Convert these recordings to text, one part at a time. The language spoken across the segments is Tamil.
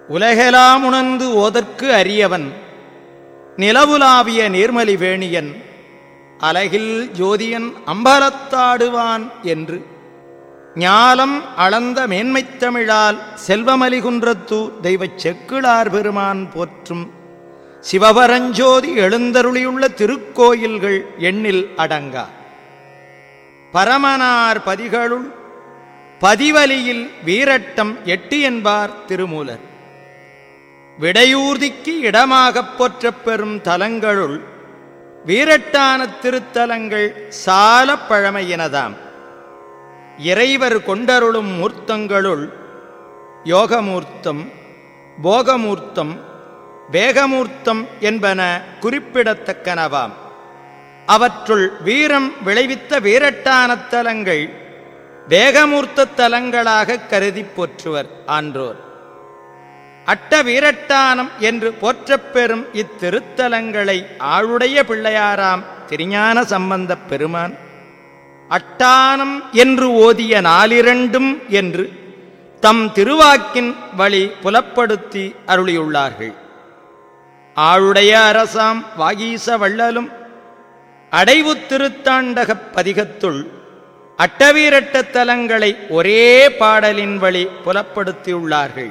உலகெலாம் உணர்ந்து ஓதற்கு அரியவன் நிலவுலாவிய நீர்மலி வேணியன் அலகில் ஜோதியன் அம்பலத்தாடுவான் என்று ஞாலம் அளந்த மேன்மைத் தமிழால் செல்வமலிகுன்றத்து தெய்வச் செக்கிழார் பெருமான் போற்றும் சிவபரஞ்சோதி எழுந்தருளியுள்ள திருக்கோயில்கள் எண்ணில் அடங்கா பரமனார் பதிகளுள் பதிவலியில் வீரட்டம் எட்டு என்பார் திருமூலர் விடையூர்திக்கு இடமாகப் போற்றப் பெறும் தலங்களுள் வீரட்டான திருத்தலங்கள் சால பழமையினதாம் இறைவர் கொண்டருளும் மூர்த்தங்களுள் யோகமூர்த்தம் போகமூர்த்தம் வேகமூர்த்தம் என்பன குறிப்பிடத்தக்கனவாம் அவற்றுள் வீரம் விளைவித்த வீரட்டான தலங்கள் வேகமூர்த்த தலங்களாக கருதி போற்றுவர் ஆன்றோர் அட்ட வீரட்டானம் என்று போற்றப் பெறும் இத்திருத்தலங்களை ஆளுடைய பிள்ளையாராம் திருஞான சம்பந்தப் பெருமான் அட்டானம் என்று ஓதிய நாலிரண்டும் என்று தம் திருவாக்கின் வழி புலப்படுத்தி அருளியுள்ளார்கள் ஆளுடைய அரசாம் வாகீச வள்ளலும் அடைவு திருத்தாண்டகப் பதிகத்துள் அட்டவீரட்ட தலங்களை ஒரே பாடலின் வழி புலப்படுத்தியுள்ளார்கள்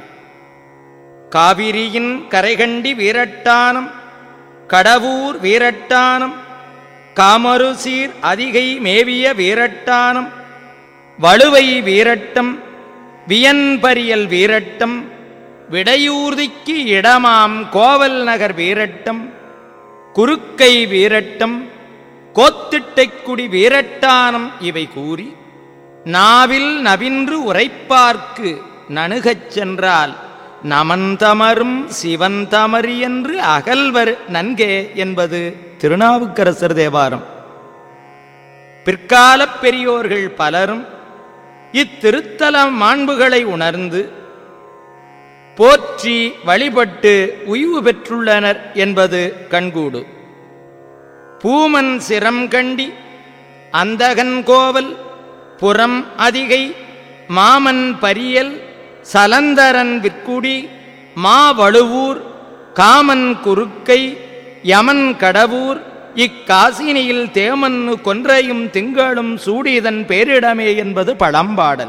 காவிரியின் கரைகண்டி வீரட்டானம் கடவூர் வீரட்டானம் காமருசீர் அதிகை மேவிய வீரட்டானம் வலுவை வீரட்டம் வியன்பரியல் வீரட்டம் விடையூர்திக்கு இடமாம் கோவல் நகர் வீரட்டம் குறுக்கை வீரட்டம் கோத்திட்டைக்குடி வீரட்டானம் இவை கூறி நாவில் நவின்று உரைப்பார்க்கு நணுகச் சென்றால் நமந்தமரும் சிவந்தமரி என்று அகல்வர் நன்கே என்பது திருநாவுக்கரசர் தேவாரம் பிற்காலப் பெரியோர்கள் பலரும் இத்திருத்தல மாண்புகளை உணர்ந்து போற்றி வழிபட்டு உய்வு பெற்றுள்ளனர் என்பது கண்கூடு பூமன் சிரம் கண்டி அந்தகன் கோவல் புறம் அதிகை மாமன் பரியல் சலந்தரன் விற்குடி மாவழுவூர் காமன் குறுக்கை யமன் கடவூர் இக்காசினியில் தேமன்னு கொன்றையும் திங்களும் சூடிதன் பேரிடமே என்பது பழம்பாடல்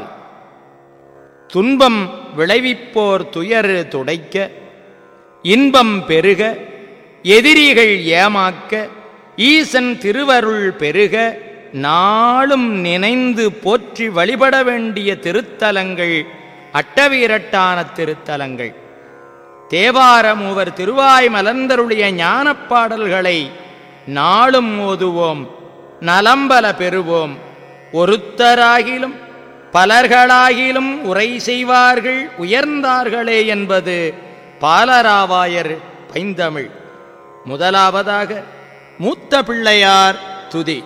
துன்பம் விளைவிப்போர் துயரு துடைக்க இன்பம் பெருக எதிரிகள் ஏமாக்க ஈசன் திருவருள் பெருக நாளும் நினைந்து போற்றி வழிபட வேண்டிய திருத்தலங்கள் அட்டவீரட்டான திருத்தலங்கள் தேவார மூவர் திருவாய் மலர்ந்தருடைய ஞானப் பாடல்களை நாளும் ஓதுவோம் நலம்பல பெறுவோம் ஒருத்தராகிலும் பலர்களாகிலும் உரை செய்வார்கள் உயர்ந்தார்களே என்பது பாலராவாயர் பைந்தமிழ் முதலாவதாக மூத்த பிள்ளையார் துதி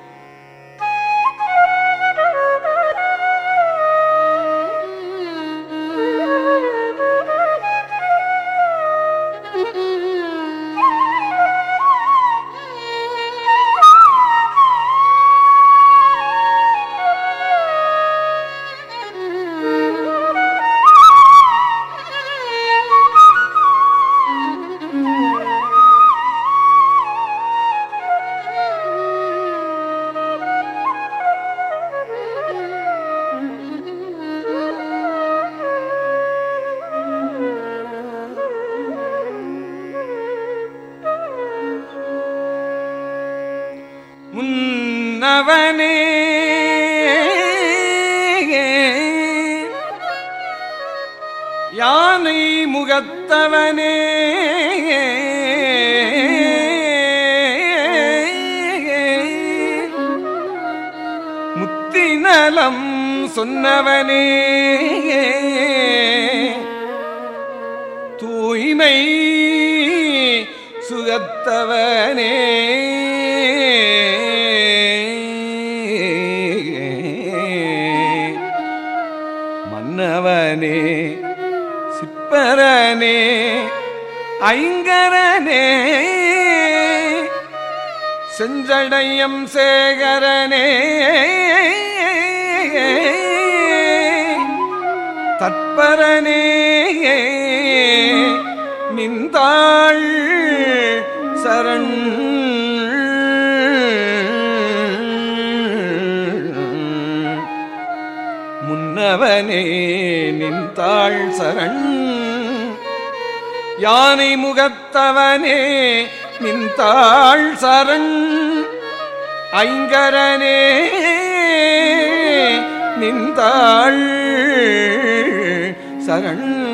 முன்னவனே யானை முகத்தவனே முத்திநலம் சொன்னவனே தூய்மை சுகத்தவனே மன்னவனே சிப்பரனே ஐங்கரனே செஞ்சடையம் சேகரனே தற்பரனே நின்றாள் சரண் முன்னவனே நின்றாள் சரண் யானை முகத்தவனே நின்றாள் சரண் ஐங்கரனே நின்றாள் சரண்